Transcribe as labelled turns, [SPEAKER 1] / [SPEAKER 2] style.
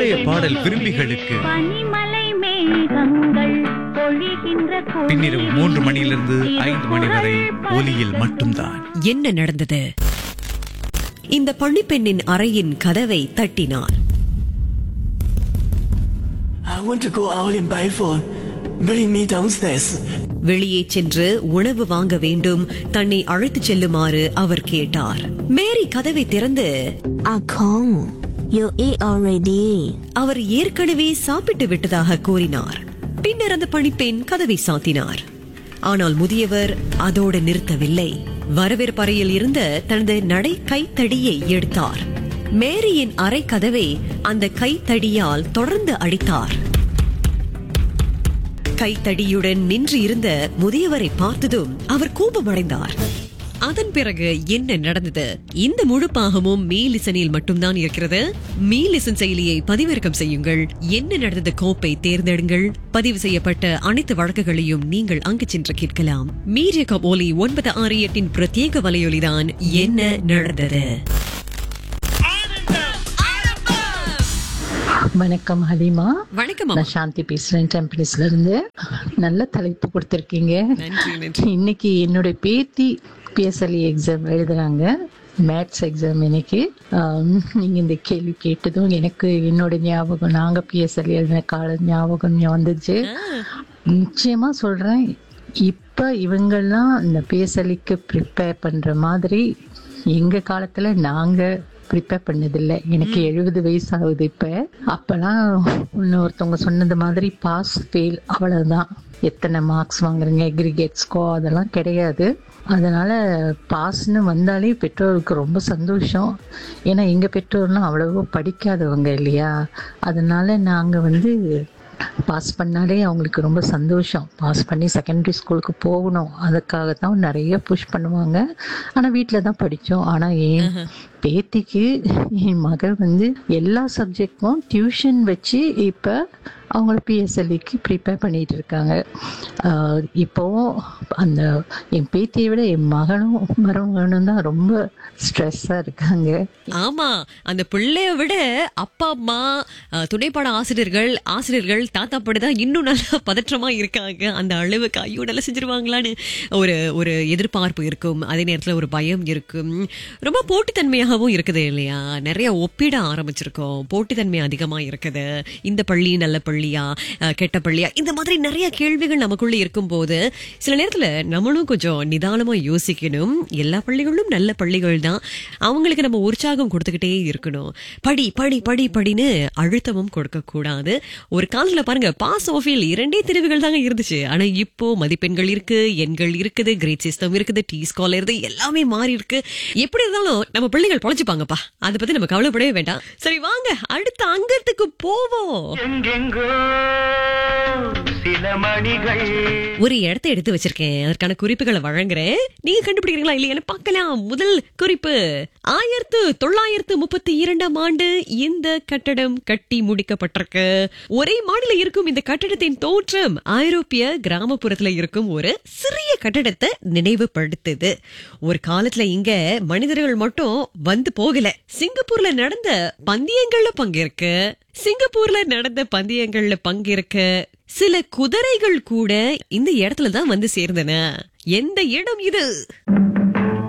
[SPEAKER 1] பழைய பாடல் விரும்பிகளுக்கு
[SPEAKER 2] பனிமலை மேகங்கள் பொழிகின்ற
[SPEAKER 1] பின்னிரவு மூன்று மணியிலிருந்து ஐந்து மணி வரை ஒலியில் மட்டும்தான்
[SPEAKER 3] என்ன நடந்தது இந்த பள்ளிப்பெண்ணின் அறையின் கதவை தட்டினார்
[SPEAKER 4] I want to go out in Biford. Bring me downstairs.
[SPEAKER 3] வெளியே சென்று உணவு வாங்க வேண்டும் தன்னை அழைத்துச் செல்லுமாறு அவர் கேட்டார் மேரி கதவை திறந்து
[SPEAKER 5] Ah Kong, you eat already.
[SPEAKER 3] அவர் ஏற்கனவே சாப்பிட்டு விட்டதாக கூறினார் பின்னர் அந்த பணிப்பெண் கதவை சாத்தினார் ஆனால் முதியவர் அதோடு நிறுத்தவில்லை வரவேற்பறையில் இருந்த தனது நடை கைத்தடியை எடுத்தார் மேரியின் அறை கதவை அந்த கைத்தடியால் தொடர்ந்து அடித்தார் கைத்தடியுடன் நின்று இருந்த முதியவரை பார்த்ததும் அவர் கோபமடைந்தார் அதன் பிறகு என்ன நடந்தது இந்த முழு பாகமும் மீலிசனில் மட்டும்தான் இருக்கிறது மீலிசன் செயலியை பதிவிறக்கம் செய்யுங்கள் என்ன நடந்தது கோப்பை தேர்ந்தெடுங்கள் பதிவு செய்யப்பட்ட அனைத்து வழக்குகளையும் நீங்கள் அங்கு சென்று கேட்கலாம் மீடிய கபோலி ஒன்பது ஆறு எட்டின் பிரத்யேக வலையொலிதான் என்ன நடந்தது
[SPEAKER 6] வணக்கம் ஹலிமா
[SPEAKER 3] வணக்கம்
[SPEAKER 6] நான் சாந்தி பேசுறேன் டெம்பனிஸ்ல இருந்து நல்ல தலைப்பு கொடுத்திருக்கீங்க
[SPEAKER 3] நன்றி நன்றி
[SPEAKER 6] இன்னைக்கு என்னுடைய பேத்தி பிஎஸ்எல்இ எக்ஸாம் எழுதுறாங்க மேத்ஸ் எக்ஸாம் இன்னைக்கு ஆம், நீங்க இந்த கேள்வி கேட்டதும் எனக்கு என்னோட ஞாபகம் நாங்க பிஎஸ்எல்இ எழுதின கால ஞாபகம் வந்துச்சு நிச்சயமா சொல்றேன் இப்ப இவங்கெல்லாம் இந்த பிஎஸ்எல்இக்கு ப்ரிப்பேர் பண்ற மாதிரி எங்க காலத்துல நாங்க ப்ரிப்பேர் பண்ணதில்லை எனக்கு எழுபது வயசு ஆகுது இப்ப அப்பெல்லாம் இன்னொருத்தவங்க சொன்னது மாதிரி பாஸ் ஃபெயில் அவ்வளவுதான் எத்தனை மார்க்ஸ் வாங்குறீங்க எக்ரிகேட் ஸ்கோ அதெல்லாம் கிடையாது அதனால பாஸ்னு வந்தாலே பெற்றோருக்கு ரொம்ப சந்தோஷம் ஏன்னா எங்க பெற்றோர்லாம் அவ்வளவோ படிக்காதவங்க இல்லையா அதனால நாங்க வந்து பாஸ் பண்ணாலே அவங்களுக்கு ரொம்ப சந்தோஷம் பாஸ் பண்ணி செகண்டரி ஸ்கூலுக்கு போகணும் அதுக்காக தான் நிறைய புஷ் பண்ணுவாங்க ஆனால் வீட்டில் தான் படித்தோம் ஆனால் என் பேத்திக்கு என் மகள் வந்து எல்லா சப்ஜெக்டும் டியூஷன் வச்சு இப்போ அவங்கள பிஎஸ்எல்இக்கு ப்ரிப்பேர் பண்ணிட்டு இருக்காங்க ஆஹ் இப்போவும் அந்த என் பேத்தியை விட என் மகனும் மருமகனும் தான் ரொம்ப ஸ்ட்ரெஸ்ஸாக இருக்காங்க
[SPEAKER 3] ஆமா அந்த பிள்ளைய விட அப்பா அம்மா அஹ், துணைப்பாட ஆசிரியர்கள் ஆசிரியர்கள் தாத்தா பாடி தான் இன்னும் நல்லா பதற்றமா இருக்காங்க அந்த அளவுக்கு ஐயோ நல்லா செஞ்சிருவாங்களான்னு ஒரு ஒரு எதிர்பார்ப்பு இருக்கும் அதே நேரத்துல ஒரு பயம் இருக்கும் ரொம்ப போட்டித்தன்மையாகவும் இருக்குது இல்லையா நிறைய ஒப்பிட ஆரம்பிச்சிருக்கோம் போட்டித்தன்மை அதிகமா இருக்குது இந்த பள்ளி நல்ல பள்ளியா அஹ், கெட்ட பள்ளியா இந்த மாதிரி நிறைய கேள்விகள் நமக்குள்ள இருக்கும்போது சில நேரத்துல நம்மளும் கொஞ்சம் நிதானமா யோசிக்கணும் எல்லா பள்ளிகளும் நல்ல பள்ளிகள் தான் அவங்களுக்கு நம்ம உற்சாகம் கொடுத்துக்கிட்டே இருக்கணும் படி படி படி படின்னு அழுத்தமும் கொடுக்க கூடாது ஒரு காலத்துல பாருங்க பாஸ் ஆஃபில் இரண்டே தெரிவுகள் தாங்க இருந்துச்சு ஆனா இப்போ மதிப்பெண்கள் இருக்கு எண்கள் இருக்குது கிரேட் சிஸ்டம் இருக்குது டி ஸ்காலர் இருந்து எல்லாமே மாறி இருக்கு எப்படி இருந்தாலும் நம்ம பிள்ளைகள் பொழைச்சுப்பாங்கப்பா அதை பத்தி நம்ம கவலைப்படவே வேண்டாம் சரி வாங்க அடுத்த அங்கத்துக்கு போவோம்
[SPEAKER 7] எங்கெங்கோ சில மணிகள்
[SPEAKER 3] ஒரு இடத்தை எடுத்து வச்சிருக்கேன் அதற்கான குறிப்புகளை வழங்குறேன் நீங்க கண்டுபிடிக்கிறீங்களா இல்லையான்னு பார்க்கலாம் முதல் குறிப்பு ஆயிரத்து தொள்ளாயிரத்து முப்பத்தி இரண்டாம் ஆண்டு இந்த கட்டடம் கட்டி முடிக்கப்பட்டிருக்கு ஒரே மாடியில இருக்கும் இந்த கட்டடத்தின் தோற்றம் ஐரோப்பிய கிராமப்புறத்துல இருக்கும் ஒரு சிறிய கட்டடத்தை நினைவுபடுத்துது ஒரு காலத்துல இங்க மனிதர்கள் மட்டும் வந்து போகல சிங்கப்பூர்ல நடந்த பந்தயங்கள்ல பங்கேற்க சிங்கப்பூர்ல நடந்த பந்தயங்கள்ல பங்கேற்க சில குதிரைகள் கூட இந்த இடத்துல தான் வந்து சேர்ந்தன எந்த இடம் இது